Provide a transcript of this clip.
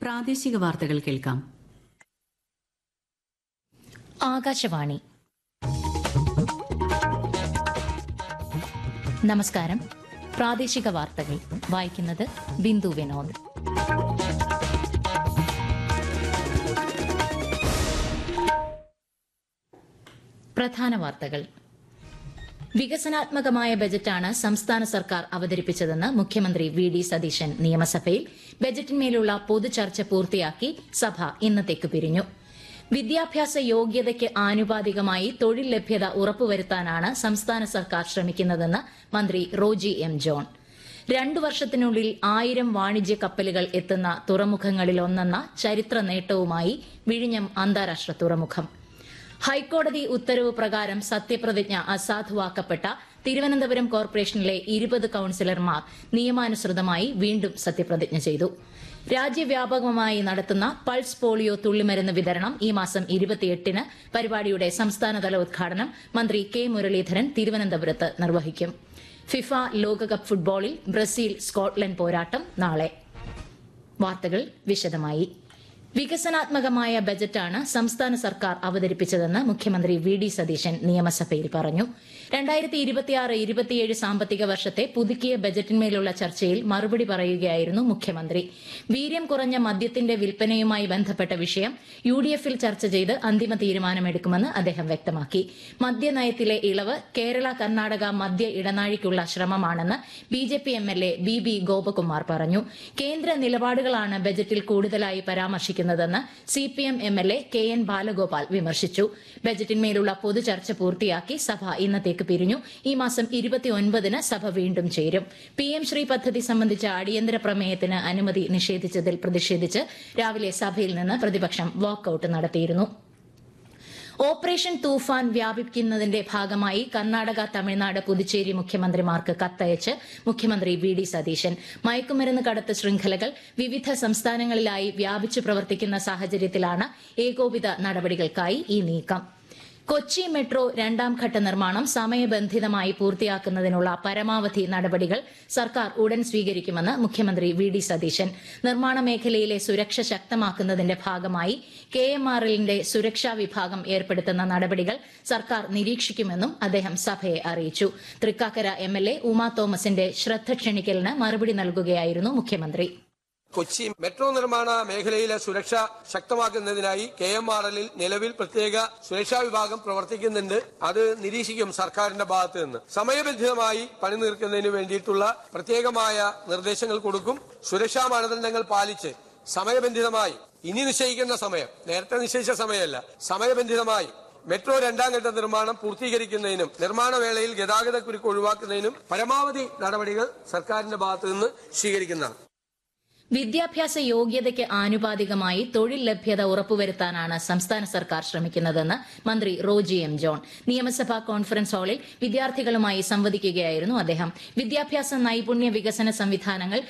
പ്രാദേശിക വാർത്തകൾ കേൾക്കാം ആകാശവാണി നമസ്കാരം പ്രാദേശിക വാർത്തകൾ വായിക്കുന്നത് ബിന്ദു വിനോദ് പ്രധാന വാർത്തകൾ വികസനാത്മകമായ ബജറ്റാണ് സംസ്ഥാന സർക്കാർ അവതരിപ്പിച്ചതെന്ന് മുഖ്യമന്ത്രി വി ഡി സതീശൻ നിയമസഭയിൽ ബജറ്റിന്മേലുള്ള പൊതുചർച്ച പൂർത്തിയാക്കി സഭ ഇന്നത്തേക്ക് പിരിഞ്ഞു വിദ്യാഭ്യാസ യോഗ്യതയ്ക്ക് ആനുപാതികമായി തൊഴിൽ ലഭ്യത ഉറപ്പുവരുത്താനാണ് സംസ്ഥാന സർക്കാർ ശ്രമിക്കുന്നതെന്ന് മന്ത്രി റോജി എം ജോൺ രണ്ടു വർഷത്തിനുള്ളിൽ ആയിരം വാണിജ്യ കപ്പലുകൾ എത്തുന്ന തുറമുഖങ്ങളിലൊന്നെന്ന ചരിത്ര നേട്ടവുമായി വിഴിഞ്ഞം അന്താരാഷ്ട്ര തുറമുഖം ഹൈക്കോടതി ഉത്തരവ് പ്രകാരം സത്യപ്രതിജ്ഞ അസാധുവാക്കപ്പെട്ട തിരുവനന്തപുരം കോർപ്പറേഷനിലെ ഇരുപത് കൌൺസിലർമാർ നിയമാനുസൃതമായി വീണ്ടും സത്യപ്രതിജ്ഞ ചെയ്തു രാജ്യവ്യാപകമായി നടത്തുന്ന പൾസ് പോളിയോ തുള്ളിമരുന്ന് വിതരണം ഈ മാസം ഇരുപത്തിയെട്ടിന് പരിപാടിയുടെ സംസ്ഥാനതല ഉദ്ഘാടനം മന്ത്രി കെ മുരളീധരൻ തിരുവനന്തപുരത്ത് നിർവഹിക്കും ഫിഫ ലോകകപ്പ് ഫുട്ബോളിൽ ബ്രസീൽ സ്കോട്ട്ലൻഡ് പോരാട്ടം നാളെ വാർത്തകൾ വിശദമായി വികസനാത്മകമായ ബജറ്റാണ് സംസ്ഥാന സർക്കാർ അവതരിപ്പിച്ചതെന്ന് മുഖ്യമന്ത്രി വി ഡി സതീശൻ നിയമസഭയിൽ പറഞ്ഞു രണ്ടായിരത്തി ഇരുപത്തിയാറ് ഇരുപത്തിയേഴ് സാമ്പത്തിക വർഷത്തെ പുതുക്കിയ ബജറ്റിന്മേലുള്ള ചർച്ചയിൽ മറുപടി പറയുകയായിരുന്നു മുഖ്യമന്ത്രി വീര്യം കുറഞ്ഞ മദ്യത്തിന്റെ വിൽപ്പനയുമായി ബന്ധപ്പെട്ട വിഷയം യു ഡി എഫിൽ ചർച്ച ചെയ്ത് അന്തിമ തീരുമാനമെടുക്കുമെന്ന് അദ്ദേഹം വ്യക്തമാക്കി മദ്യനയത്തിലെ ഇളവ് കേരള കർണാടക മദ്യ ഇടനാഴിക്കുള്ള ശ്രമമാണെന്ന് B J P M L A B B Gopakumar പറഞ്ഞു കേന്ദ്ര നിലപാടുകളാണ് ബജറ്റിൽ കൂടുതലായി പരാമർശിക്കുന്നതെന്ന് C P M M L A K N Balagopal വിമർശിച്ചു ബജറ്റിന്മേലുള്ള പൊതുചർച്ച പൂർത്തിയാക്കി സഭ ഇന്നത്തേക്ക് പിരിഞ്ഞു ഈ മാസം ഇരുപത്തിയൊൻപതിന് സഭ വീണ്ടും ചേരും പി എം ശ്രീ പദ്ധതി സംബന്ധിച്ച അടിയന്തര പ്രമേയത്തിന് അനുമതി നിഷേധിച്ചതിൽ പ്രതിഷേധിച്ച് രാവിലെ സഭയിൽ നിന്ന് പ്രതിപക്ഷം വാക്കൌട്ട് നടത്തിയിരുന്നു ഓപ്പറേഷൻ തൂഫാൻ വ്യാപിക്കുന്നതിന്റെ ഭാഗമായി കർണാടക തമിഴ്നാട് പുതുച്ചേരി മുഖ്യമന്ത്രിമാർക്ക് കത്തയച്ച് മുഖ്യമന്ത്രി വി ഡി സതീശൻ മയക്കുമരുന്ന് കടത്ത് ശൃംഖലകൾ വിവിധ സംസ്ഥാനങ്ങളിലായി വ്യാപിച്ചു പ്രവർത്തിക്കുന്ന സാഹചര്യത്തിലാണ് ഏകോപിത നടപടികൾക്കായി ഈ നീക്കം കൊച്ചി മെട്രോ രണ്ടാം ഘട്ട നിർമ്മാണം സമയബന്ധിതമായി പൂർത്തിയാക്കുന്നതിനുള്ള പരമാവധി നടപടികൾ സർക്കാർ ഉടൻ സ്വീകരിക്കുമെന്ന് മുഖ്യമന്ത്രി വി ഡി സതീശൻ നിർമ്മാണ മേഖലയിലെ സുരക്ഷ ശക്തമാക്കുന്നതിന്റെ ഭാഗമായി കെ എം ആർ എല്ലിന്റെ സുരക്ഷാ വിഭാഗം ഏർപ്പെടുത്തുന്ന നടപടികൾ സർക്കാർ നിരീക്ഷിക്കുമെന്നും അദ്ദേഹം സഭയെ അറിയിച്ചു Thrikkakara M L A Uma തോമസിന്റെ ശ്രദ്ധ ക്ഷണിക്കലിന് മറുപടി നൽകുകയായിരുന്നു മുഖ്യമന്ത്രി കൊച്ചി മെട്രോ നിർമ്മാണ മേഖലയിലെ സുരക്ഷ ശക്തമാക്കുന്നതിനായി കെ എം ആർ എല്ലിൽ നിലവിൽ പ്രത്യേക സുരക്ഷാ വിഭാഗം പ്രവർത്തിക്കുന്നുണ്ട് അത് നിരീക്ഷിക്കും സർക്കാരിന്റെ ഭാഗത്ത് നിന്ന് സമയബന്ധിതമായി പണി തീർക്കുന്നതിന് വേണ്ടിയിട്ടുള്ള പ്രത്യേകമായ നിർദ്ദേശങ്ങൾ കൊടുക്കും സുരക്ഷാ മാനദണ്ഡങ്ങൾ പാലിച്ച് സമയബന്ധിതമായി ഇനി നിശ്ചയിക്കുന്ന സമയം നേരത്തെ നിശ്ചയിച്ച സമയമല്ല സമയബന്ധിതമായി മെട്രോ രണ്ടാം ഘട്ട നിർമ്മാണം പൂർത്തീകരിക്കുന്നതിനും നിർമ്മാണ വേളയിൽ ഗതാഗത കുരുക്ക് ഒഴിവാക്കുന്നതിനും പരമാവധി നടപടികൾ സർക്കാരിന്റെ ഭാഗത്തു നിന്ന് സ്വീകരിക്കുന്നതാണ് വിദ്യാഭ്യാസ യോഗ്യതയ്ക്ക് ആനുപാതികമായി തൊഴിൽ ലഭ്യത ഉറപ്പുവരുത്താനാണ് സംസ്ഥാന സർക്കാർ ശ്രമിക്കുന്നതെന്ന് മന്ത്രി റോജി എം ജോൺ നിയമസഭാ കോൺഫറൻസ് ഹാളിൽ വിദ്യാർത്ഥികളുമായി സംവദിക്കുകയായിരുന്നു അദ്ദേഹം വിദ്യാഭ്യാസ നൈപുണ്യ വികസന സംവിധാനങ്ങൾ